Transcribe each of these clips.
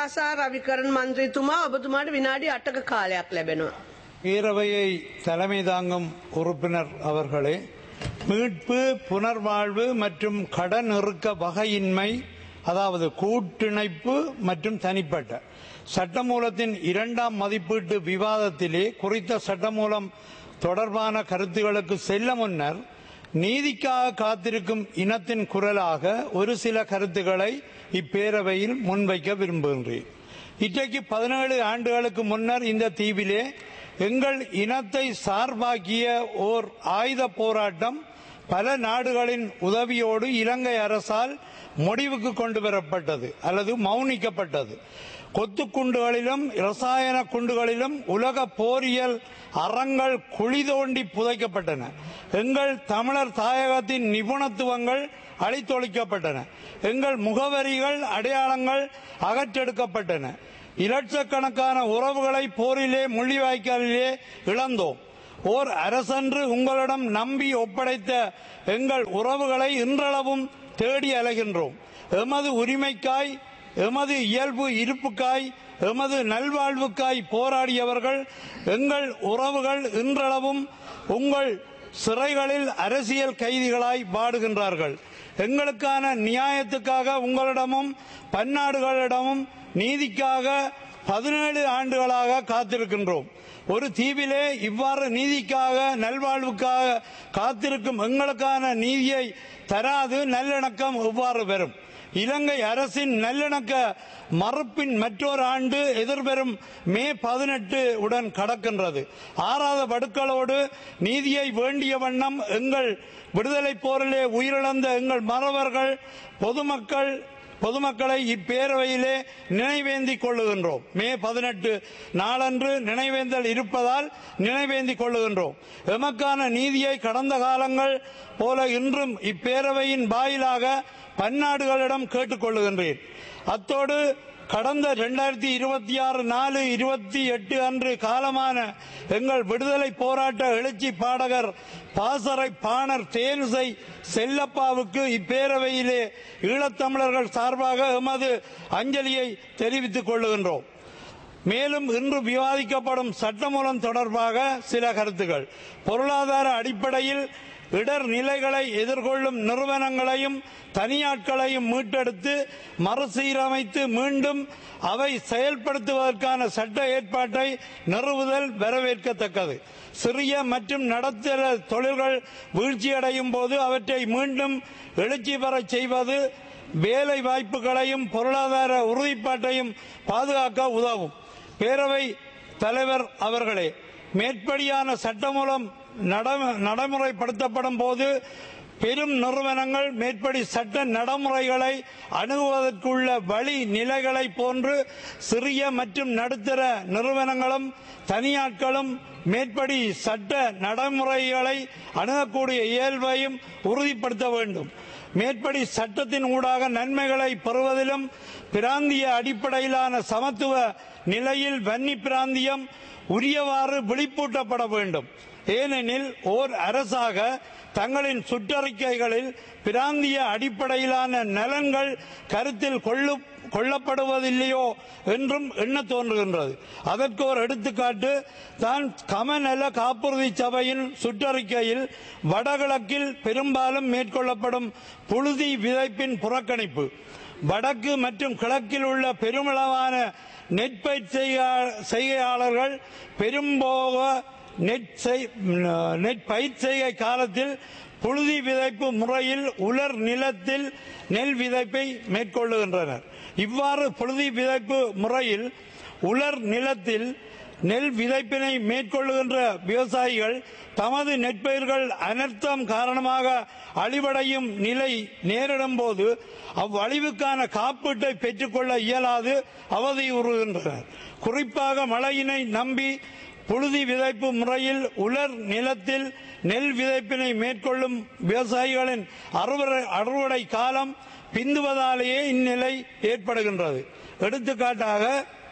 සාසා රවිකරන් මන්ත්‍රීතුමා ඔබතුමාට විනාඩි අටක කාලයක් ලැබෙනවා. பேரவையை தலைமை தாங்கும் உறுப்பினர் அவர்களே மீட்பு புனர்வாழ்வு மற்றும் கடன் இறுக்க வகையின்மை அதாவது கூட்டிணைப்பு மற்றும் தனிப்பட்ட சட்டமூலத்தின் இரண்டாம் மதிப்பீட்டு விவாதத்திலே குறித்த சட்டமூலம் தொடர்பான கருத்துகளுக்கு செல்ல முன்னர் நீதிக்காக காத்திருக்கும் இனத்தின் குரலாக ஒரு சில கருத்துக்களை இப்பேரவையில் முன்வைக்க விரும்புகின்றேன் இன்றைக்கு பதினேழு ஆண்டுகளுக்கு முன்னர் இந்த தீவிலே எங்கள் இனத்தை சார்பாக்கிய ஓர் ஆயுத போராட்டம் பல நாடுகளின் உதவியோடு இலங்கை அரசால் முடிவுக்கு கொண்டு வரப்பட்டது அல்லது மௌனிக்கப்பட்டது கொத்து குண்டுகளிலும் ரசாயன குண்டுகளிலும் உலக போரியல் அறங்கள் குழி தோண்டி புதைக்கப்பட்டன எங்கள் தமிழர் தாயகத்தின் நிபுணத்துவங்கள் அழித்தொழிக்கப்பட்டன எங்கள் முகவரிகள் அடையாளங்கள் அகற்றெடுக்கப்பட்டன இலட்சக்கணக்கான உறவுகளை போரிலே முள்ளிவாய்க்காலிலே இழந்தோம் ஓர் அரசன்று உங்களிடம் நம்பி ஒப்படைத்த எங்கள் உறவுகளை இன்றளவும் தேடி அலைகின்றோம் எமது உரிமைக்காய் எமது இயல்பு இருப்புக்காய் எமது நல்வாழ்வுக்காய் போராடியவர்கள் எங்கள் உறவுகள் இன்றளவும் உங்கள் சிறைகளில் அரசியல் கைதிகளாய் வாடுகின்றார்கள் எங்களுக்கான நியாயத்துக்காக உங்களிடமும் பன்னாடுகளிடமும் நீதிக்காக பதினேழு ஆண்டுகளாக காத்திருக்கின்றோம் ஒரு தீவிலே இவ்வாறு நீதிக்காக நல்வாழ்வுக்காக காத்திருக்கும் எங்களுக்கான நீதியை தராது நல்லிணக்கம் எவ்வாறு பெறும் இலங்கை அரசின் நல்லிணக்க மறுப்பின் மற்றொரு ஆண்டு எதிர்வரும் மே பதினெட்டு உடன் கடக்கின்றது ஆறாத வடுக்களோடு நீதியை வேண்டிய வண்ணம் எங்கள் விடுதலை போரிலே உயிரிழந்த எங்கள் மறவர்கள் பொதுமக்கள் பொதுமக்களை இப்பேரவையிலே நினைவேந்தி கொள்ளுகின்றோம் மே பதினெட்டு நாளன்று நினைவேந்தல் இருப்பதால் நினைவேந்தி கொள்ளுகின்றோம் எமக்கான நீதியை கடந்த காலங்கள் போல இன்றும் இப்பேரவையின் வாயிலாக பன்னாடுகளிடம் கேட்டுக்கொள்ளுகின்றேன் அத்தோடு கடந்த இரண்டாயிரத்தி இருபத்தி ஆறு நாலு இருபத்தி எட்டு அன்று காலமான எங்கள் விடுதலை போராட்ட எழுச்சி பாடகர் பாசறை பாணர் தேனுசை செல்லப்பாவுக்கு இப்பேரவையிலே ஈழத்தமிழர்கள் சார்பாக எமது அஞ்சலியை தெரிவித்துக் கொள்ளுகின்றோம் மேலும் இன்று விவாதிக்கப்படும் சட்டமூலம் தொடர்பாக சில கருத்துக்கள் பொருளாதார அடிப்படையில் இடர் நிலைகளை எதிர்கொள்ளும் நிறுவனங்களையும் தனியாட்களையும் மீட்டெடுத்து மறுசீரமைத்து மீண்டும் அவை செயல்படுத்துவதற்கான சட்ட ஏற்பாட்டை நிறுவுதல் வரவேற்கத்தக்கது சிறிய மற்றும் நடத்தர தொழில்கள் வீழ்ச்சியடையும் போது அவற்றை மீண்டும் எழுச்சி பெறச் செய்வது வேலை வாய்ப்புகளையும் பொருளாதார உறுதிப்பாட்டையும் பாதுகாக்க உதவும் பேரவை தலைவர் அவர்களே மேற்படியான சட்டமூலம் நட- நடைமுறைப்படுத்தப்படும் போது பெரும் நிறுவனங்கள் மேற்படி சட்ட நடைமுறைகளை அணுகுவதற்குள்ள வழி நிலைகளை போன்று சிறிய மற்றும் நடுத்தர நிறுவனங்களும் தனியாட்களும் மேற்படி சட்ட நடைமுறைகளை அணுகக்கூடிய இயல்பையும் உறுதிப்படுத்த வேண்டும் மேற்படி சட்டத்தின் ஊடாக நன்மைகளை பெறுவதிலும் பிராந்திய அடிப்படையிலான சமத்துவ நிலையில் வன்னி பிராந்தியம் உரியவாறு விழிப்பூட்டப்பட வேண்டும் ஏனெனில் ஓர் அரசாக தங்களின் சுற்றறிக்கைகளில் பிராந்திய அடிப்படையிலான நலன்கள் கருத்தில் கொள்ளு கொள்ளப்படுவதில்லையோ என்றும் எண்ண தோன்றுகின்றது அதற்கு ஒரு எடுத்துக்காட்டு தான் கமநல காப்புறுதி சபையின் சுற்றறிக்கையில் வடகிழக்கில் பெரும்பாலும் மேற்கொள்ளப்படும் புழுதி விதைப்பின் புறக்கணிப்பு வடக்கு மற்றும் கிழக்கில் உள்ள பெருமளவான நெற்பயிர் செய்கா- செய்கையாளர்கள் பெரும்போக நெற் செய்- நெற் பயிர் செய்கை காலத்தில் புழுதி விதைப்பு முறையில் உலர் நிலத்தில் நெல் விதைப்பை மேற்கொள்ளுகின்றனர் இவ்வாறு புழுதி விதைப்பு முறையில் உலர் நிலத்தில் நெல் விதைப்பினை மேற்கொள்ளுகின்ற விவசாயிகள் தமது நெற்பயிர்கள் அனர்த்தம் காரணமாக அழிவடையும் நிலை நேரிடும் போது அவ்வழிவுக்கான காப்பீட்டை பெற்றுக்கொள்ள இயலாது அவதியுறுகின்றனர் குறிப்பாக மழையினை நம்பி புழுதி விதைப்பு முறையில் உலர் நிலத்தில் நெல் விதைப்பினை மேற்கொள்ளும் விவசாயிகளின் அறுவடை அறுவடை காலம் பிந்துவதாலேயே இந்நிலை ஏற்படுகின்றது எடுத்துக்காட்டாக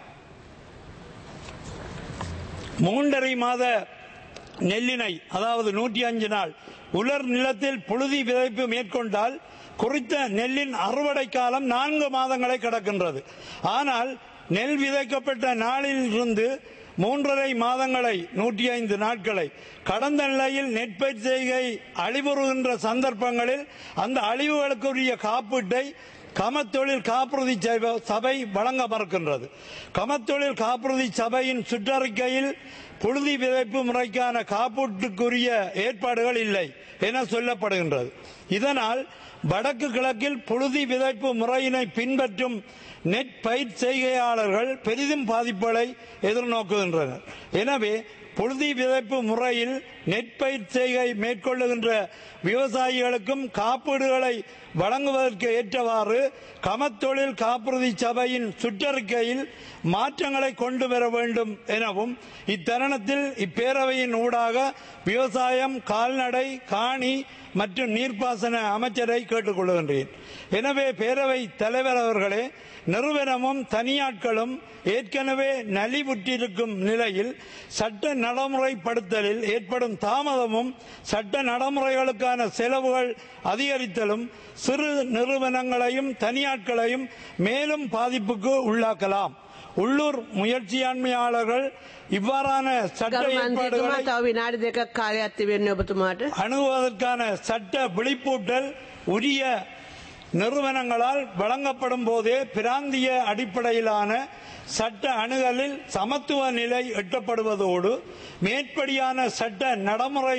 மூன்றரை மாத நெல்லினை அதாவது நூற்றி அஞ்சு நாள் உலர் நிலத்தில் புழுதி விதைப்பு மேற்கொண்டால் குறித்த நெல்லின் அறுவடை காலம் நான்கு மாதங்களை கடக்கின்றது ஆனால் நெல் விதைக்கப்பட்ட நாளில் இருந்து மூன்றரை மாதங்களை நூற்றி ஐந்து நாட்களை கடந்த நிலையில் நெற்பயிர் செய்கை அழிவுறுகின்ற சந்தர்ப்பங்களில் அந்த அழிவுகளுக்குரிய காப்பீட்டை கமத்தொழில் காப்புறுதி சபை- சபை வழங்க மறுக்கின்றது கமத்தொழில் காப்புறுதி சபையின் சுற்றறிக்கையில் புழுதி விதைப்பு முறைக்கான காப்பீட்டுக்குரிய ஏற்பாடுகள் இல்லை என சொல்லப்படுகின்றது இதனால் வடக்கு கிழக்கில் புழுதி விதைப்பு முறையினை பின்பற்றும் நெட் பயிர் செய்கையாளர்கள் பெரிதும் பாதிப்புகளை எதிர்நோக்குகின்றனர் எனவே புழுதி விதைப்பு முறையில் நெற்பயிர் செய்கை மேற்கொள்ளுகின்ற விவசாயிகளுக்கும் காப்பீடுகளை வழங்குவதற்கு ஏற்றவாறு கமத்தொழில் காப்புறுதி சபையின் சுற்றறிக்கையில் மாற்றங்களை கொண்டு வர வேண்டும் எனவும் இத்தருணத்தில் இப்பேரவையின் ஊடாக விவசாயம் கால்நடை காணி மற்றும் நீர்ப்பாசன அமைச்சரை கேட்டுக்கொள்கின்றேன் எனவே பேரவை தலைவர் அவர்களே நிறுவனமும் தனியாட்களும் ஏற்கனவே நலிவுற்றிருக்கும் நிலையில் சட்ட நடைமுறைப்படுத்தலில் ஏற்படும் தாமதமும் சட்ட நடைமுறைகளுக்கான செலவுகள் அதிகரித்தலும் சிறு நிறுவனங்களையும் தனியாட்களையும் மேலும் பாதிப்புக்கு உள்ளாக்கலாம் உள்ளூர் முயற்சியாண்மையாளர்கள் இவ்வாறான சட்ட ගරු මන්ත්‍රීතුමා ஏற்பாடுகளை තව විනාඩි දෙකක් කාලයක් තිබෙන්නේ ඔබතුමාට. அணுகுவதற்கான சட்ட விழிப்பூட்டல் உரிய நிறுவனங்களால் வழங்கப்படும் போதே பிராந்திய அடிப்படையிலான சட்ட அணுகலில் சமத்துவ நிலை எட்டப்படுவதோடு மேற்படியான சட்ட நடைமுறை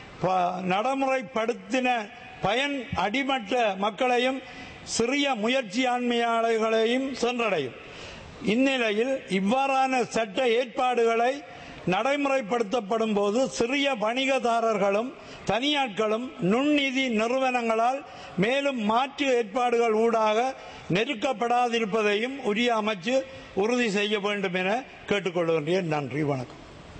ப- நடைமுறைப்படுத்தின பயன் அடிமட்ட மக்களையும் சிறிய முயற்சியாண்மையாளர்களையும் சென்றடையும் இந்நிலையில் இவ்வாறான சட்ட ஏற்பாடுகளை நடைமுறைப்படுத்தப்படும் போது சிறிய வணிகதாரர்களும் தனியாட்களும் நுண்நிதி நிறுவனங்களால் மேலும் மாற்று ஏற்பாடுகள் ஊடாக நெருக்கப்படாதிருப்பதையும் உரிய அமைச்சு உறுதி செய்ய வேண்டும் என கேட்டுக்கொள்கின்றேன் நன்றி வணக்கம்